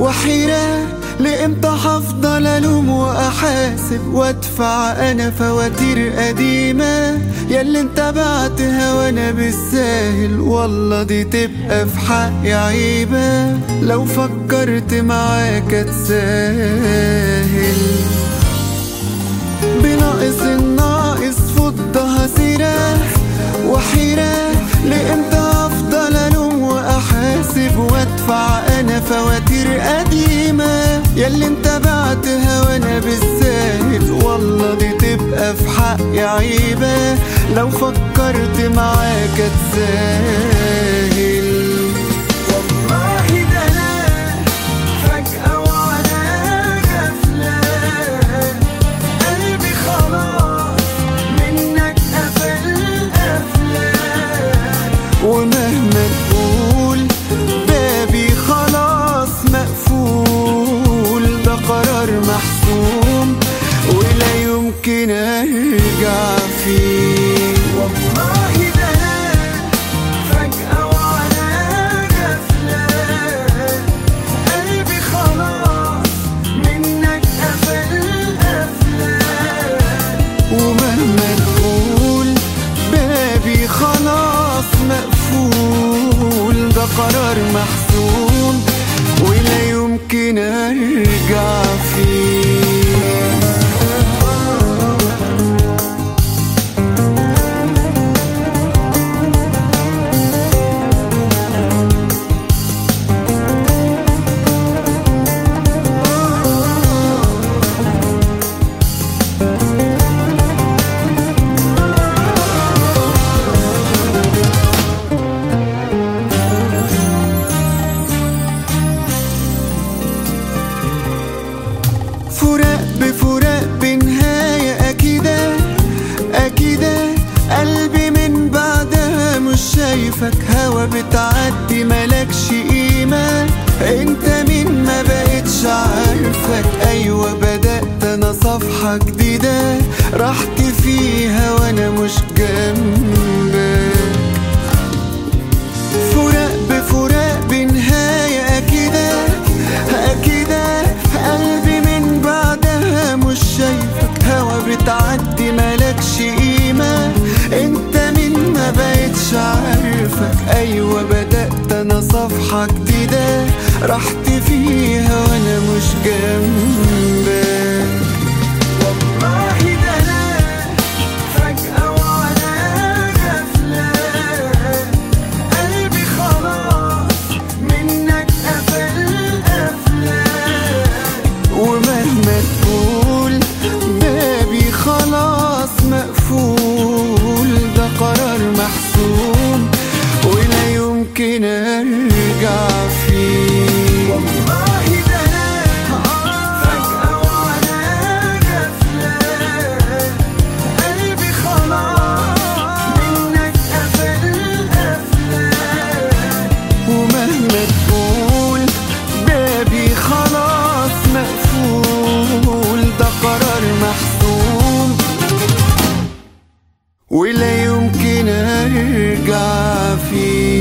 وحيرة لامتى هفضل الوم واحاسب وادفع انا فواتير قديمة ياللي انت بعتها وانا بالساهل والله دي تبقى في حقي عيبة لو فكرت معاك اتساهل بناقص الناقص فضها سيرة وحيرة لامتى افضل الوم واحاسب وادفع انا فواتير قديمة ياللي انت بعتها وانا بالساهل والله دي تبقى في حقي عيبة لو فكرت معاك اتساهل والله ده انا فجأة وعلى غفلة قلبي خلاص منك قفل قفلة ومهما تقول بابي خلاص مقفول ده قرار محسوم ولا يمكن ارجع فيه والله ده انا فجأة وعلى غفلة قلبي خلاص منك قفل قفلة ومهما تقول بابي خلاص مقفول ده قرار محسوم ولا يمكن ارجع فيه فراق بفراق بنهاية أكيدة أكيدة قلبي من بعدها مش شايفك هوا بتعدي ملكش قيمة انت مين ما بقتش عارفك ايوه بدأت انا صفحة جديدة راحتي فيها وانا مش جنبك فراق بفراق بنهاية أكيدة أكيدة قلبي من بعدها مش شايفك هوا بتعدي ملكش قيمة انت مين ما بقتش عارفك أيوة بدأت أنا صفحة جديدة راحتي فيها وأنا مش جنبك والله ده أنا فجأة وعلى غفلة قلبي خلاص منك قفل قفلة ومهما تقول بابي خلاص مقفول ده قرار محسوم ولا يمكن ارجع فيه والله ده انا فجأة وعلى غفلة قلبي خلاص منك قفل قفلة ومهما تقول بابي خلاص مقفول ده قرار محسوم ولا يمكن ارجع فيه